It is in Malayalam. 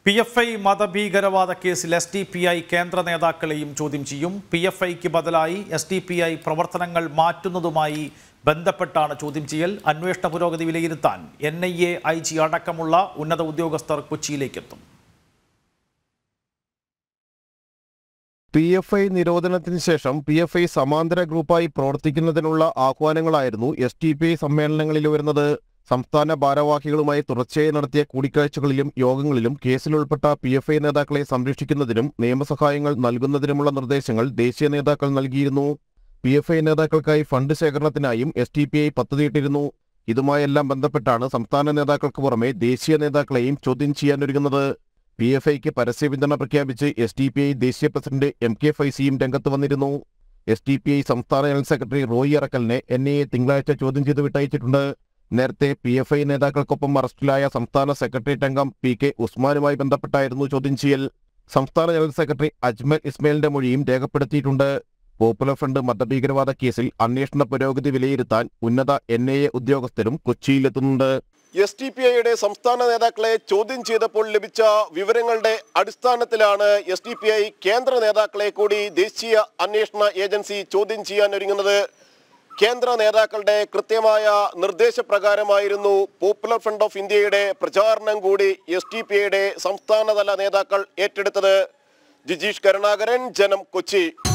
പി എഫ് ഐ മതഭീകരവാദ കേസിൽ എസ് ഡി പി ഐ കേന്ദ്ര നേതാക്കളെയും ചോദ്യം ചെയ്യും പി എഫ് ഐക്ക് ബദലായി എസ് ഡി പി ഐ പ്രവർത്തനങ്ങൾ മാറ്റുന്നതുമായി ബന്ധപ്പെട്ടാണ് ചോദ്യം ചെയ്യൽ അന്വേഷണ പുരോഗതി വിലയിരുത്താൻ N I A I G അടക്കമുള്ള ഉന്നത ഉദ്യോഗസ്ഥർ കൊച്ചിയിലേക്കെത്തും പി എഫ് ഐ നിരോധനത്തിന് ശേഷം പി എഫ് ഐ സമാന്തര ഗ്രൂപ്പായി പ്രവർത്തിക്കുന്നതിനുള്ള ആഹ്വാനങ്ങളായിരുന്നു എസ് ടി പി ഐ സമ്മേളനങ്ങളിൽ വരുന്നത് സംസ്ഥാന ഭാരവാഹികളുമായി തുടർച്ചയായി നടത്തിയ കൂടിക്കാഴ്ചകളിലും യോഗങ്ങളിലും കേസിൽ ഉൾപ്പെട്ട പി എഫ് ഐ നേതാക്കളെ സംരക്ഷിക്കുന്നതിനും നിയമസഹായങ്ങൾ നൽകുന്നതിനുമുള്ള നിർദ്ദേശങ്ങൾ ദേശീയ നേതാക്കൾ നൽകിയിരുന്നു പി എഫ് ഐ നേതാക്കൾക്കായി ഫണ്ട് ശേഖരണത്തിനായും എസ് ടി പി ഐ പദ്ധതിയിട്ടിരുന്നു ഇതുമായെല്ലാം ബന്ധപ്പെട്ടാണ് സംസ്ഥാന നേതാക്കൾക്ക് പുറമെ ദേശീയ നേതാക്കളെയും ചോദ്യം ചെയ്യാനൊരുങ്ങുന്നത് പി എഫ് ഐക്ക് പരസ്യ പിന്തുണ പ്രഖ്യാപിച്ച് എസ് ഡി പി ഐ ദേശീയ പ്രസിഡന്റ് എം കെ ഫൈസിയും രംഗത്ത് വന്നിരുന്നു എസ് ഡി പി ഐ സംസ്ഥാന ജനറൽ സെക്രട്ടറി റോയി അറക്കലിനെ എൻ ഐ എ തിങ്കളാഴ്ച ചോദ്യം ചെയ്ത് വിട്ടയച്ചിട്ടുണ്ട് നേരത്തെ പി എഫ് ഐ നേതാക്കൾക്കൊപ്പം അറസ്റ്റിലായ സംസ്ഥാന സെക്രട്ടേറിയറ്റ് അംഗം പി കെ ഉസ്മാനുമായി ബന്ധപ്പെട്ടായിരുന്നു ചോദ്യം ചെയ്യൽ സംസ്ഥാന ജനറൽ സെക്രട്ടറി അജ്മൽ ഇസ്മയിലിന്റെ മൊഴിയും രേഖപ്പെടുത്തിയിട്ടുണ്ട് പോപ്പുലർ ഫ്രണ്ട് മതഭീകരവാദ കേസിൽ അന്വേഷണ പുരോഗതി വിലയിരുത്താൻ ഉന്നത എൻ ഐ എ ഉദ്യോഗസ്ഥരും കൊച്ചിയിലെത്തുന്നുണ്ട് എസ് ടി പി ഐയുടെ സംസ്ഥാന നേതാക്കളെ ചോദ്യം ചെയ്തപ്പോൾ ലഭിച്ച വിവരങ്ങളുടെ അടിസ്ഥാനത്തിലാണ് എസ് ഡി പി ഐ കേന്ദ്ര നേതാക്കളെ കൂടി ദേശീയ അന്വേഷണ ഏജൻസി ചോദ്യം ചെയ്യാൻ ഒരുങ്ങുന്നത് കേന്ദ്ര നേതാക്കളുടെ കൃത്യമായ നിർദ്ദേശപ്രകാരമായിരുന്നു പോപ്പുലർ ഫ്രണ്ട് ഓഫ് ഇന്ത്യയുടെ പ്രചാരണം കൂടി എസ് ടി പി ഐയുടെ സംസ്ഥാനതല നേതാക്കൾ ഏറ്റെടുത്തത് ജിജീഷ് കരുണാകരൻ ജനം കൊച്ചി